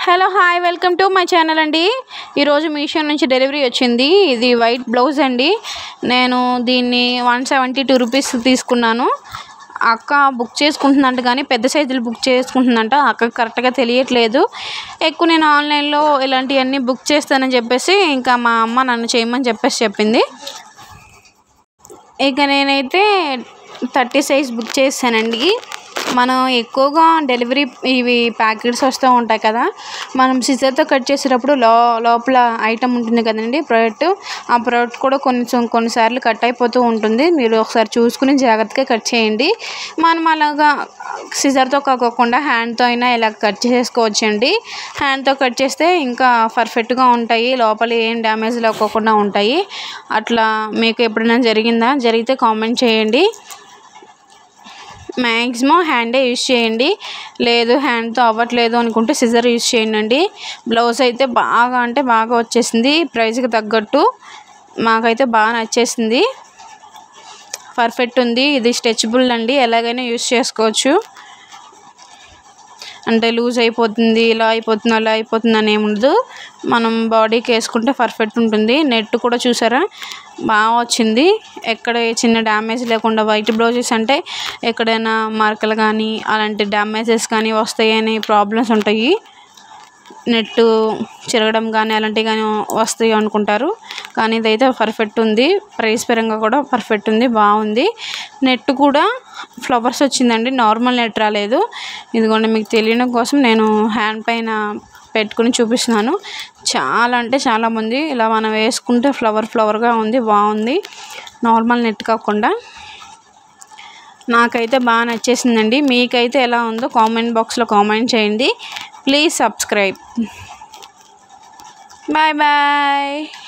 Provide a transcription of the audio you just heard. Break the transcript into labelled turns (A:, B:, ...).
A: hello hi welcome to my channel అండి ఈరోజు మీషో నుంచి డెలివరీ వచ్చింది ఇది వైట్ బ్లౌజ్ అండి నేను దీన్ని వన్ సెవెంటీ టూ రూపీస్ తీసుకున్నాను అక్క బుక్ చేసుకుంటుందంట కానీ పెద్ద సైజులు బుక్ చేసుకుంటుందంట అక్కకి కరెక్ట్గా తెలియట్లేదు ఎక్కువ నేను ఆన్లైన్లో ఇలాంటివన్నీ బుక్ చేస్తానని చెప్పేసి ఇంకా మా అమ్మ నన్ను చేయమని చెప్పేసి చెప్పింది ఇక నేనైతే థర్టీ సైజ్ బుక్ చేశానండి మనం ఎక్కువగా డెలివరీ ఇవి ప్యాకెట్స్ వస్తూ ఉంటాయి కదా మనం సిజర్తో కట్ చేసేటప్పుడు లో లోపల ఐటమ్ ఉంటుంది కదండి ప్రోడక్ట్ ఆ ప్రోడక్ట్ కూడా కొంచెం కొన్నిసార్లు కట్ అయిపోతూ ఉంటుంది మీరు ఒకసారి చూసుకుని జాగ్రత్తగా కట్ చేయండి మనం అలాగా సిజర్తో కాకోకుండా హ్యాండ్తో అయినా ఇలా కట్ చేసుకోవచ్చండి హ్యాండ్తో కట్ చేస్తే ఇంకా పర్ఫెక్ట్గా ఉంటాయి లోపల ఏం డ్యామేజ్ లేకోకుండా ఉంటాయి అట్లా మీకు ఎప్పుడైనా జరిగిందా జరిగితే కామెంట్ చేయండి మ్యాక్సిమం హ్యాండే యూజ్ చేయండి లేదు హ్యాండ్తో అవ్వట్లేదు అనుకుంటే సిజర్ యూజ్ చేయండి బ్లౌజ్ అయితే బాగా అంటే బాగా వచ్చేసింది ప్రైస్కి తగ్గట్టు మాకైతే బాగా నచ్చేసింది పర్ఫెక్ట్ ఉంది ఇది స్ట్రెచబుల్ అండి ఎలాగైనా యూజ్ చేసుకోవచ్చు అంటే లూజ్ అయిపోతుంది ఇలా అయిపోతుంది అలా అయిపోతుంది అని ఏమి ఉండదు మనం బాడీకి వేసుకుంటే పర్ఫెక్ట్ ఉంటుంది నెట్ కూడా చూసారా బాగా వచ్చింది ఎక్కడ ఏ చిన్న డ్యామేజ్ లేకుండా వైట్ బ్లౌజెస్ అంటే ఎక్కడైనా మరకలు కానీ అలాంటి డ్యామేజెస్ కానీ వస్తాయని ప్రాబ్లమ్స్ ఉంటాయి నెట్ చిరగడం కానీ అలాంటివి కానీ వస్తాయి అనుకుంటారు కానీ ఇదైతే పర్ఫెక్ట్ ఉంది ప్రైస్ పరంగా కూడా పర్ఫెక్ట్ ఉంది బాగుంది నెట్ కూడా ఫ్లవర్స్ వచ్చిందండి నార్మల్ నెట్ రాలేదు ఇదిగోండి మీకు తెలియడం కోసం నేను హ్యాండ్ పైన పెట్టుకుని చూపిస్తున్నాను చాలా అంటే చాలామంది ఇలా మనం వేసుకుంటే ఫ్లవర్ ఫ్లవర్గా ఉంది బాగుంది నార్మల్ నెట్ కాకుండా నాకైతే బాగా నచ్చేసిందండి మీకైతే ఎలా ఉందో కామెంట్ బాక్స్లో కామెంట్ చేయండి ప్లీజ్ సబ్స్క్రైబ్ బాయ్ బాయ్